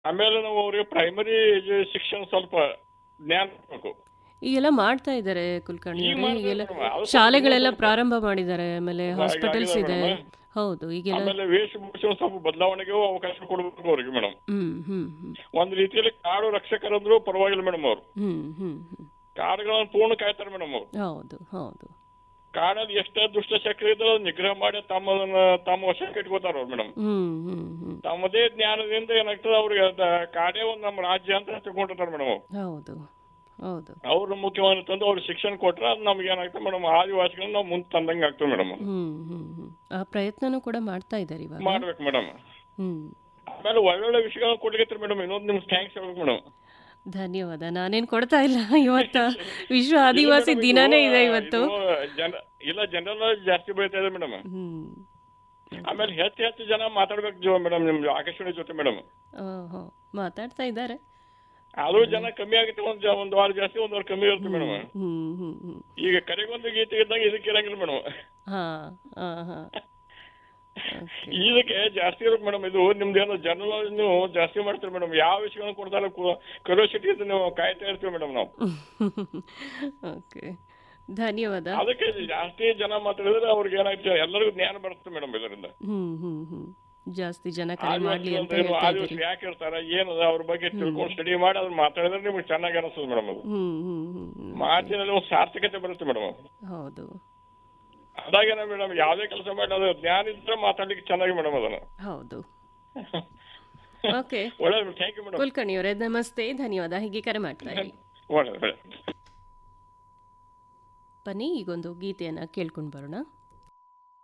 ಆಮೇಲೆ ನಾವು ಅವ್ರಿಗೆ ಪ್ರೈಮರಿ ಶಿಕ್ಷಣ ಸ್ವಲ್ಪ ಜ್ಞಾನ ಬೇಕು ಈಗೆಲ್ಲ ಮಾಡ್ತಾ ಇದ್ದಾರೆ ಕುಲಕರ್ಣಿ ಈಗ ಅವರೇ ಮಾಡ್ತಾ ಈಗೆಲ್ಲ ಇದ್ದಾರೆ ಮೇಡಮ್. ಅದು ಶಾಲೆಗಳೆಲ್ಲ ಸ್ವಲ್ಪ- ಪ್ರಾರಂಭ ಮಾಡಿದ್ದಾರೆ ಆಮೇಲೆ ಆಗಿದೆ ಹಾಸ್ಪಿಟಲ್ಸ್ ಇದೆ ಮೇಡಮ್. ಹೌದು ಈಗೆಲ್ಲ ಆಮೇಲೆ ವೇಷಭೂಷಣ ಸ್ವಲ್ಪ ಬದಲಾವಣೆಗೂ ಅವಕಾಶ ಕೊಡಬೇಕು ಅವ್ರಿಗೆ ಮೇಡಮ್ ಹ್ಮ್ ಹ್ಮ್ ಹ್ಮ್ ಒಂದ್ ರೀತಿಯಲ್ಲಿ ಕಾಡು ರಕ್ಷಕರಂದ್ರು ಪರವಾಗಿಲ್ಲ ಮೇಡಮ್ ಅವ್ರು ಹ್ಮ್ ಹ್ಮ್ ಹ್ಮ್ ಕಾಡುಗಳನ್ನ ಪೂರ್ಣ ಕಾಯ್ತಾರೆ ಮೇಡಮ್ ಅವ್ರು ಹೌದು ಹೌದು ಕಾಡಲ್ಲಿ ಎಷ್ಟೇ ದುಷ್ಟ ಶಕ್ತಿ ಇದ್ರೂ ಅದನ್ನ ನಿಗ್ರಹ ಮಾಡಿ ತಮ್ಮದನ್ನ ತಮ್ಮ ವಶಕ್ಕೆ ಇಟ್ಕೋತಾರ ಅವ್ರು ಮೇಡಮ್ ಹ್ಮ್ ಹ್ಮ್ ಹ್ಮ್ ತಮ್ಮದೇ ಜ್ಞಾನದಿಂದ ಏನಾಗ್ತದೆ ಅವ್ರಿಗೆ ಅದ ಕಾಡೇ ಒಂದು ನಮ್ಮ ರಾಜ್ಯ ಅಂತ ತಿಳ್ಕೊಂಡಿರ್ತಾರೆ ಮೇಡಮ್ ಅವ್ರು ಹೌದು ಹೌದು ಅವ್ರ ಮುಖ್ಯವಾಗಿ ತಂದು ಅವ್ರಿಗೆ ಶಿಕ್ಷಣ ಕೊಟ್ರೆ ಅದು ನಮ್ಗೆ ಏನಾಗ್ತದೆ ಮೇಡಮ್ ಆದಿವಾಸಿಗಳನ್ನ ನಾವು ಮುಂದೆ ತಂದಂಗೆ ಆಗ್ತದೆ ಮೇಡಮ್ ಹ್ಮ್ ಹ್ಮ್ ಹ್ಮ್ ಆ ಪ್ರಯತ್ನನೂ ಕೂಡ ಮಾಡ್ತಾ ಇದ್ದಾರೆ ಇವಾಗ ಮಾಡ್ಬೇಕು ಮೇಡಮ್ ಹ್ಮ್ ಆಮೇಲೆ ಒಳ್ಳೊಳ್ಳೆ ವಿಷಯಗಳನ್ನ ಕೊಡ್ಲಿಕ್ಕೆ ಮೇಡಮ್ ಇನ್ನೊಂದು ನಿಮ್ಗೆ ಥ್ಯಾಂಕ್ಸ್ ಹೇಳ್ಬೇಕು ಮೇಡಮ್ ಧನ್ಯವಾದ ನಾನೇನ್ ಕೊಡ್ತಾ ಇಲ್ಲ ಇವತ್ತ ವಿಶ್ವ ಆದಿವಾಸಿ ದಿನಾನೇ ಇದೆ ಇವತ್ತು ಜನ ಇಲ್ಲ ಜನರಲ್ ಜಾಸ್ತಿ ಬೆಳೀತಾ ಇದೆ ಮೇಡಮ್ ಹ್ಮ್ ಆಮೇಲೆ ಹೆಚ್ಚು ಹೆಚ್ಚು ಜನ ಮಾತಾಡ್ಬೇಕು ಮೇಡಮ್ ನಿಮ್ ಆಕಾಶವಾಣಿ ಜೊತೆ ಮೇಡಮ್ ಓಹೋ ಮಾತಾಡ್ತಾ ಇದ್ದಾರೆ ಆದ್ರೂ ಜನ ಕಮ್ಮಿ ಆಗುತ್ತೆ ಒಂದ್ ಜ- ಒಂದ್ ವಾರ ಜಾಸ್ತಿ ಒಂದ್ ವಾರ ಕಮ್ಮಿ ಇರುತ್ತೆ ಮೇಡಮ್ ಹ್ಮ್ ಹ್ಮ್ ಹ್ಮ್ ಈಗ ಕರೆಗೊಂದು ಗೀತೆ ಇದ್ದಂಗೆ ಇದಕ್ಕೆ ಇರಂಗಿಲ್ಲ ಮೇಡಮ್ ಹಾ ಹಾ ಹಾ ಓಕೆ ಇದಕ್ಕೆ ಜಾಸ್ತಿ ಇರುತ್ತೆ ಮೇಡಮ್ ಇದು ನಿಮ್ದೇನು ಜನರಲ್ ನೀವು ಜಾಸ್ತಿ ಮಾಡ್ತೀರಿ ಮೇಡಮ್ ಯಾವ ವಿಷಯಗಳನ್ನ ಕೊಡ್ತಾರೆ ಕ್ಯೂರಿಯಾಸಿಟಿ ಅಂತ ನೀವು ಕಾಯ್ತಾ ಇರ್ತೀವಿ ಮೇಡಮ್ ನಾವು ಓಕೆ ಧನ್ಯವಾದ ಅದಕ್ಕೆ ಜಾಸ್ತಿ ಜನ ಮಾತಾಡಿದ್ರೆ ಅವ್ರಿಗೆ ಏನಾಯ್ತು ಎಲ್ಲರಿಗೂ ಜ್ಞಾನ ಬರುತ್ತೆ ಮೇಡಮ್ ಇದರಿಂದ ಹ್ಮ್ ಹ್ಮ್ ಹ್ಮ್ ಜಾಸ್ತಿ ಜನ ಕರೆ ಮಾಡ್ಲಿ ಅಂತ ಆದಿವಾಸಿ ಹೇಳ್ತಾ ಆದಿವಾಸಿ ಇದ್ದೀರಿ ಯಾಕೆ ಇರ್ತಾರ ಏನದ ಅವ್ರ ಬಗ್ಗೆ ತಿಳ್ಕೊಂಡು ಸ್ಟಡಿ ಮಾಡಿ ಅದನ್ನ ಮಾತಾಡಿದ್ರೆ ನಿಮ್ಗೆ ಚೆನ್ನಾಗಿ ಅನಿಸ್ತದೆ ಮೇಡಮ್ ಅದು ಹ್ಮ್ ಹ್ಮ್ ಹ್ಮ್ ಹ್ಮ್. ಮಾತಿನಲ್ಲಿ ಒಂದು ಸಾರ್ಥಕತೆ ಬರುತ್ತೆ ಮೇಡಮ್ ಹೌದು ಅದಾಗೇನ ಮೇಡಮ್ ಯಾವುದೇ ಕೆಲಸ ಮಾಡಿ ಅದು ಜ್ಞಾನ ಇದ್ರೆ ಮಾತಾಡ್ಲಿಕ್ಕೆ ಚೆನ್ನಾಗಿ ಮೇಡಮ್ ಅದನ್ನ ಹೌದು ಓಕೆ ಒಳ್ಳೇದು ಥ್ಯಾಂಕ್ ಯು ಮೇಡಮ್ ಕುಲ್ಕರ್ಣಿ ಅವರೇ ನಮಸ್ತೆ ಧನ್ಯವಾದ ಹೀಗೆ ಕರೆ ಮಾಡ್ತಾ ಇರಿ ಒಳ್ಳೇದು ಒಳ್ಳೇದು ಬನ್ನಿ ಈಗೊಂದು ಗೀತೆಯನ್ನು ಕೇಳ್ಕೊಂಡು ಬರೋಣ